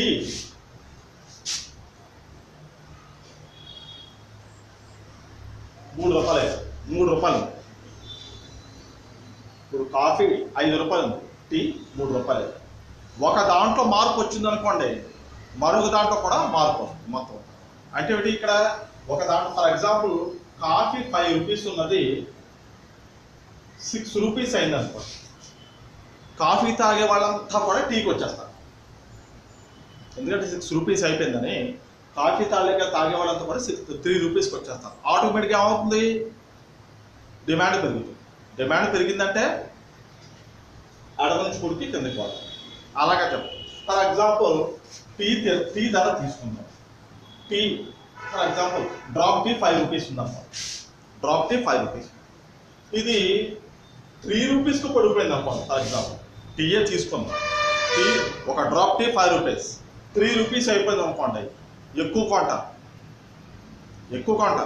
మూడు రూపాయలు అయింది మూడు రూపాయలు ఉంది. ఇప్పుడు కాఫీ ఐదు రూపాయలు ఉంది టీ మూడు రూపాయలు అయింది. ఒక దాంట్లో మార్పు వచ్చింది అనుకోండి మరొక దాంట్లో కూడా మార్పు వస్తుంది మొత్తం అంటే ఏంటి ఇక్కడ ఒక దాంట్లో for example coffee five rupees ఉన్నది సిక్స్ రూపీస్ అయింది అనుకోండి కాఫీ తాగే వాళ్ళంతా కూడా టీకి వచ్చేస్తారు ఎందుకంటే సిక్స్ రూపీస్ అయిపోయిందని కాఫీ తాగే తాగే వాళ్ళంతా కూడా సిక్స్ త్రీ రూపీస్కి వచ్చేస్తారు ఆటోమేటిక్గా ఏమవుతుంది డిమాండ్ పెరుగుతుంది డిమాండ్ పెరిగిందంటే అడగ నుంచి కుడికి కిందకి పోవాలి అలాగే చెప్పు ఫర్ ఎగ్జాంపుల్ టీ తే- టీ ధర తీసుకుందాం tea for example drop tea five rupees ఉందమ్మా డ్రాప్ టీ ఫైవ్ రూపీస్ ఇది త్రీ రూపీస్కి పడిపోయింది అనుకోండి ఫర్ ఎగ్జాంపుల్ టీయే తీసుకుందాం టీ ఒక drop tea five rupees three rupees అయిపోయింది అనుకోండి ఎక్కువ కొంట ఎక్కువ కొంట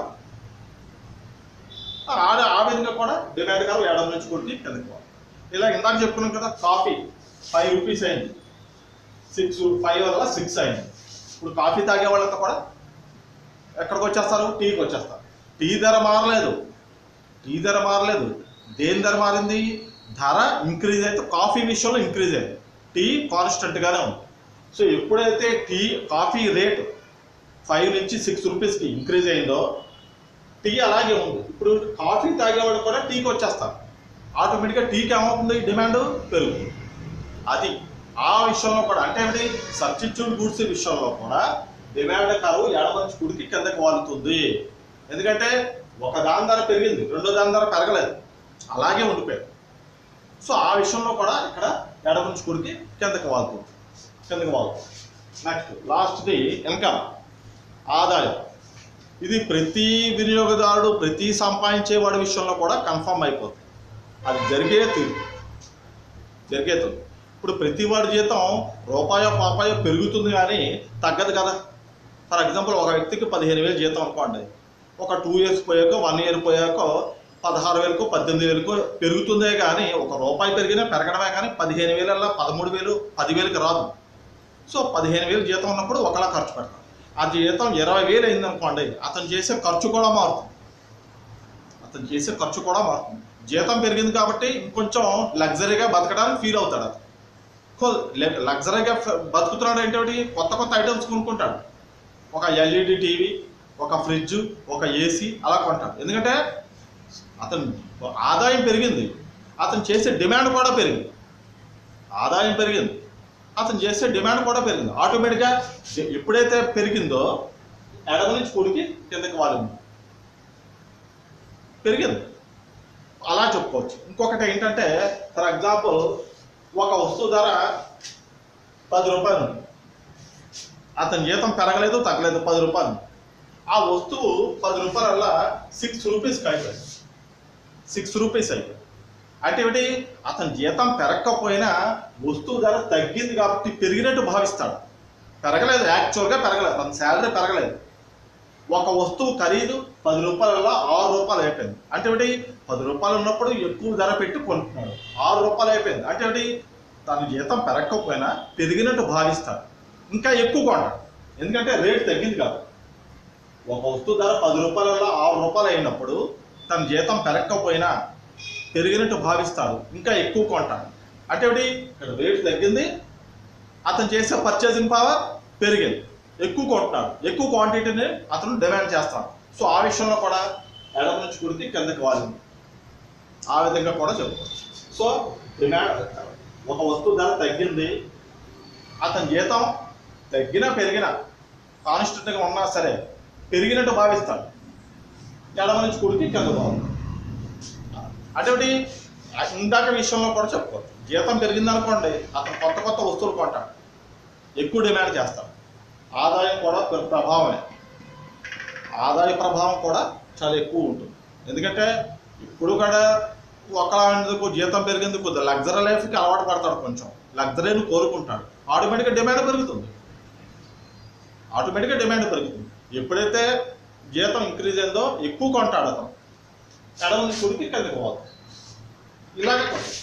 ఆడ ఆ విధంగా కూడా డిమాండ్ కాదు ఏడాది నుంచి కొట్టి కిందకి పోవాలి ఇలా ఇందాక చెప్పుకున్నాం కదా కాఫీ ఫైవ్ రూపీస్ అయింది సిక్స్ ఫైవ్ వల్ల సిక్స్ అయింది ఇప్పుడు కాఫీ తాగే వాళ్ళంతా కూడా ఎక్కడికి వచ్చేస్తారు టీకి వచ్చేస్తారు టీ ధర మారలేదు టీ ధర మారలేదు దేని ధర మారింది ధర ఇంక్రీజ్ అయితే కాఫీ విషయంలో ఇంక్రీజ్ అయింది టీ కాన్స్టెంట్గానే ఉంది సో ఎప్పుడైతే టీ కాఫీ రేట్ ఫైవ్ నుంచి సిక్స్ రూపీస్కి ఇంక్రీజ్ అయిందో టీ అలాగే ఉంది ఇప్పుడు కాఫీ తాగేవాళ్ళు కూడా టీకి వచ్చేస్తారు ఆటోమేటిక్గా టీకి ఏమవుతుంది డిమాండ్ పెరుగుతుంది అది ఆ విషయంలో కూడా అంటే ఏంటి సబ్స్టిట్యూట్ గూడ్స్ విషయంలో కూడా డిమాండ్ కరువు ఎడమంచి కుడికి కిందకి వాలుతుంది ఎందుకంటే ఒక దాని ధర పెరిగింది రెండో దాని ధర పెరగలేదు అలాగే ఉండిపోయారు సో ఆ విషయంలో కూడా ఇక్కడ ఎడమంచి కుడికి కిందకి వాలుతుంది కిందకి వాలుతుంది నెక్స్ట్ లాస్ట్ది ఇన్కమ్ ఆదాయం ఇది ప్రతి వినియోగదారుడు ప్రతి సంపాదించేవాడి విషయంలో కూడా కన్ఫర్మ్ అయిపోతుంది అది జరిగే తీరు జరిగే తీరు ఇప్పుడు ప్రతి వాడి జీతం రూపాయో పాపాయో పెరుగుతుంది కానీ తగ్గదు కదా ఫర్ ఎగ్జాంపుల్ ఒక వ్యక్తికి పదిహేను వేలు జీతం అనుకోండి ఒక టూ ఇయర్స్ పోయాక వన్ ఇయర్ పోయాక పదహారు వేలకు పద్దెనిమిది వేలకు పెరుగుతుందే కానీ ఒక రూపాయి పెరిగినా పెరగడమే కానీ పదిహేను వేలల్లో పదమూడు వేలు పదివేలకు రాదు సో పదిహేను వేలు జీతం ఉన్నప్పుడు ఒకలా ఖర్చు పెడతాం ఆ జీతం ఇరవై వేలు అయింది అనుకోండి అతను చేసే ఖర్చు కూడా మారుతుంది అతను చేసే ఖర్చు కూడా మారుతుంది జీతం పెరిగింది కాబట్టి ఇంకొంచెం లగ్జరీగా బతకడానికి ఫీల్ అవుతాడు అతను లగ్జరీగా బతుకుతున్నాడు ఏంటంటే కొత్త కొత్త ఐటమ్స్ కొనుక్కుంటాడు ఒక ఎల్ఈడి టీవీ ఒక ఫ్రిడ్జ్ ఒక ఏసీ అలా కొంటాడు ఎందుకంటే అతను ఆదాయం పెరిగింది అతను చేసే డిమాండ్ కూడా పెరిగింది ఆదాయం పెరిగింది అతను చేసే డిమాండ్ కూడా పెరిగింది ఆటోమేటిక్గా ఎ- ఎప్పుడైతే పెరిగిందో ఎడమ నుంచి కుడికి కిందకి వాలింది పెరిగింది అలా చెప్పుకోవచ్చు ఇంకొకటి ఏంటంటే ఫర్ ఎగ్జాంపుల్ ఒక వస్తువు ధర పది రూపాయలు ఉంది అతని జీతం పెరగలేదు తగ్గలేదు పది రూపాయలు ఉంది. ఆ వస్తువు పది రూపాయల సిక్స్ రూపీస్కి అయిపోయింది సిక్స్ రూపీస్ అయిపోయింది అంటే ఏమిటి అతని జీతం పెరగకపోయినా వస్తువు ధర తగ్గింది కాబట్టి పెరిగినట్టు భావిస్తాడు పెరగలేదు యాక్చువల్గా పెరగలేదు తన శాలరీ పెరగలేదు ఒక వస్తువు ఖరీదు పది రూపాయల ఆరు రూపాయలు అయిపోయింది అంటే ఏమిటి పది రూపాయలు ఉన్నప్పుడు ఎక్కువ ధర పెట్టి కొంటున్నాడు ఆరు రూపాయలు అయిపోయింది అంటే ఏమిటి తన జీతం పెరగకపోయినా పెరిగినట్టు భావిస్తాడు ఇంకా ఎక్కువ కొంటాడు ఎందుకంటే రేట్ తగ్గింది కాదు ఒక వస్తువు ధర పది రూపాయల ఆరు రూపాయలు అయినప్పుడు తన జీతం పెరగకపోయినా పెరిగినట్టు భావిస్తాడు ఇంకా ఎక్కువ కొంటాడు అంటే ఏమిటి ఇక్కడ రేట్ తగ్గింది అతను చేసే పర్చేసింగ్ పవర్ పెరిగింది ఎక్కువ కొంటున్నాడు ఎక్కువ క్వాంటిటీని అతను డిమాండ్ చేస్తాడు సో ఆ విషయంలో కూడా ఎడమ నుంచి కుడికి కిందకి వాలింది ఆ విధంగా కూడా చెప్పుకోవచ్చు సో డిమాండ్ ఒక వస్తువు ధర తగ్గింది అతని జీతం తగ్గినా పెరిగినా కాన్స్టెంట్గా ఉన్నా సరే పెరిగినట్టు భావిస్తాడు ఎడమ నుంచి కుడికి కింద బాగుంది అటువంటి ఇందాక విషయంలో కూడా చెప్పుకోవచ్చు జీతం పెరిగింది అనుకోండి అతను కొత్త కొత్త వస్తువులు కొంటాడు ఎక్కువ డిమాండ్ చేస్తాడు ఆదాయం కూడా ప్ర- ప్రభావమే ఆదాయ ప్రభావం కూడా చాలా ఎక్కువ ఉంటుంది ఎందుకంటే ఇప్పుడు కూడా ఒకళ్ళకు జీతం పెరిగింది కొద్దిగా లగ్జరీ లైఫ్కి అలవాటు పడతాడు కొంచెం లగ్జరీని కోరుకుంటాడు ఆటోమేటిక్గా డిమాండ్ పెరుగుతుంది ఆటోమేటిక్గా డిమాండ్ పెరుగుతుంది ఎప్పుడైతే జీతం ఇంక్రీజ్ అయిందో ఎక్కువ కొంటాడు అతను ఎడమని కుడికి కిందకి పోవాలి ఇలాగే కొంటాడు.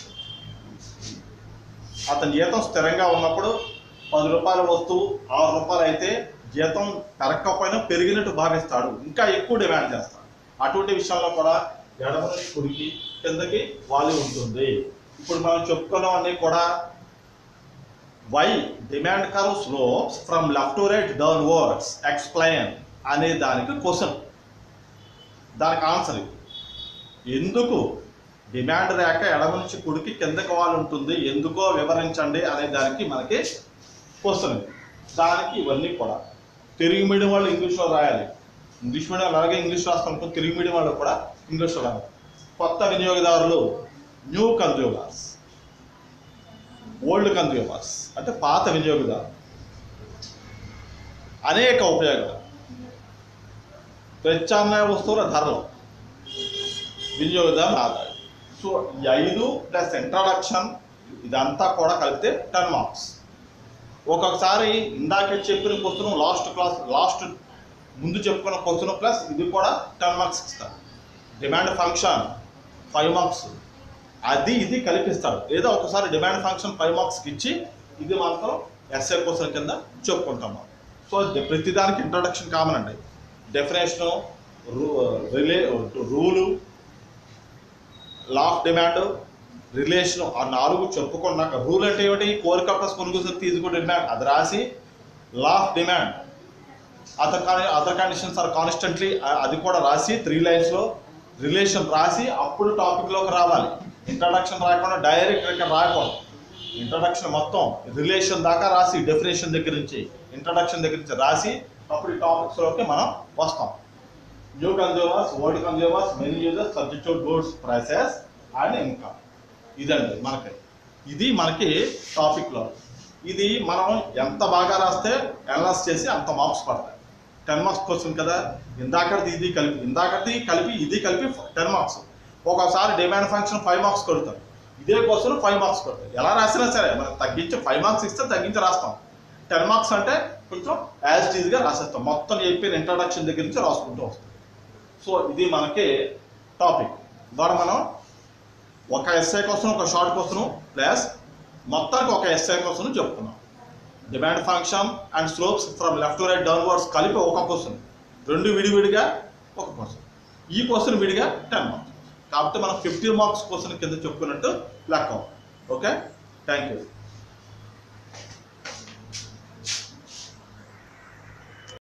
అతని జీతం స్థిరంగా ఉన్నప్పుడు పది రూపాయల వస్తువు ఆరు రూపాయలు అయితే జీతం పెరగకపోయినా పెరిగినట్టు భావిస్తాడు ఇంకా ఎక్కువ డిమాండ్ చేస్తాడు అటువంటి విషయంలో కూడా ఎడమ నుంచి కుడికి కిందకి వాలి ఉంటుంది ఇప్పుడు మనం చెప్పుకున్నవన్నీ కూడా why demand curve slopes from left to right downwards explain అనే దానికి క్వశ్చన్ దానికి ఆన్సర్ ఇది ఎందుకు డిమాండ్ రేఖ ఎడమ నుంచి కుడికి కిందకి వాలి ఉంటుంది ఎందుకో వివరించండి అనే దానికి మనకి క్వశ్చన్ ఇది దానికి ఇవన్నీ కూడా తెలుగు మీడియం వాళ్ళు ఇంగ్లీష్లో రాయాలి ఇంగ్లీష్ మీడియం అలాగే ఇంగ్లీష్ రాస్తాం తెలుగు మీడియం వాళ్ళు కూడా ఇంగ్లీష్లో రాయాలి కొత్త వినియోగదారులు న్యూ కన్జ్యూమర్స్ ఓల్డ్ కన్జ్యూమర్స్ అంటే పాత వినియోగదారు అనేక ఉపయోగాలు ప్రత్యామ్నాయ వస్తువుల ధరలు వినియోగదారు ఆదాయం సో ఈ ఐదు ప్లస్ ఇంట్రడక్షన్ ఇదంతా కూడా కలిపితే టెన్ మార్క్స్ ఒక్కొక్కసారి ఇందాకే చెప్పిన క్వశ్చన్ లాస్ట్ క్లాస్ లాస్ట్ ముందు చెప్పుకున్న క్వశ్చన్ ప్లస్ ఇది కూడా టెన్ మార్క్స్ ఇస్తారు డిమాండ్ ఫంక్షన్ ఫైవ్ మార్క్స్ అది ఇది కల్పిస్తాడు లేదా ఒకసారి డిమాండ్ ఫంక్షన్ ఫైవ్ మార్క్స్కి ఇచ్చి ఇది మాత్రం ఎస్ఏ క్వశ్చన్ కింద చెప్పుకుంటాం మనం సో ది- ప్రతిదానికి ఇంట్రొడక్షన్ కామన్ అండి డెఫినేషను రిలే rule law of demand relation ఆ నాలుగు చెప్పుకున్నాక రూల్ అంటే ఏమిటి కోరిక ప్లస్ కొనుగోలు తీసుకుంటే డిమాండ్ అది రాసి law of demand other other conditions are constantly అది కూడా రాసి త్రీ లైన్స్లో రిలేషన్ రాసి అప్పుడు టాపిక్లోకి రావాలి ఇంట్రడక్షన్ రాకుండా డైరెక్ట్ ఇక్కడ రాయకూడదు ఇంట్రడక్షన్ మొత్తం రిలేషన్ దాకా రాసి డెఫినేషన్ దగ్గర నుంచి ఇంట్రడక్షన్ దగ్గర నుంచి రాసి అప్పుడు ఈ టాపిక్స్లోకి మనం వస్తాం new consumers old consumers many users subject goods prices and income ఇదండి మనకి ఇది మనకి టాపిక్లో ఇది మనం ఎంత బాగా రాస్తే అనలైజ్ చేసి అంత మార్క్స్ పడతాయి టెన్ మార్క్స్ క్వశ్చన్ కదా ఇందాకటి ఇది కలిపి ఇందాకటి కలిపి ఇది కలిపి టెన్ మార్క్స్ ఒక్కోసారి డిమాండ్ ఫంక్షన్ ఫైవ్ మార్క్స్ కొడతారు ఇదే క్వశ్చన్ ఫైవ్ మార్క్స్ కొడతారు ఎలా రాసినా సరే మనం తగ్గించి ఫైవ్ మార్క్స్ ఇస్తే తగ్గించి రాస్తాం టెన్ మార్క్స్ అంటే కొంచెం యాజ్ టీజ్గా రాసేస్తాం మొత్తం చెప్పిన ఇంట్రడక్షన్ దగ్గర నుంచి రాసుకుంటూ వస్తాం సో ఇది మనకి టాపిక్ ఇవాళ మనం ఒక ఎస్ఐ క్వశ్చన్ ఒక షార్ట్ క్వశ్చన్ ప్లస్ మొత్తానికి ఒక ఎస్ఐ క్వశ్చన్ చెప్పుకున్నాం demand function and slopes from left to right downwards కలిపి ఒక క్వశ్చన్ రెండు విడివిడిగా ఒక క్వశ్చన్ ఈ క్వశ్చన్ విడిగా టెన్ మార్క్స్ కాబట్టి మనం ఫిఫ్టీ మార్క్స్ క్వశ్చన్ కింద చెప్పుకున్నట్టు లెక్క ఓకే థ్యాంక్ యూ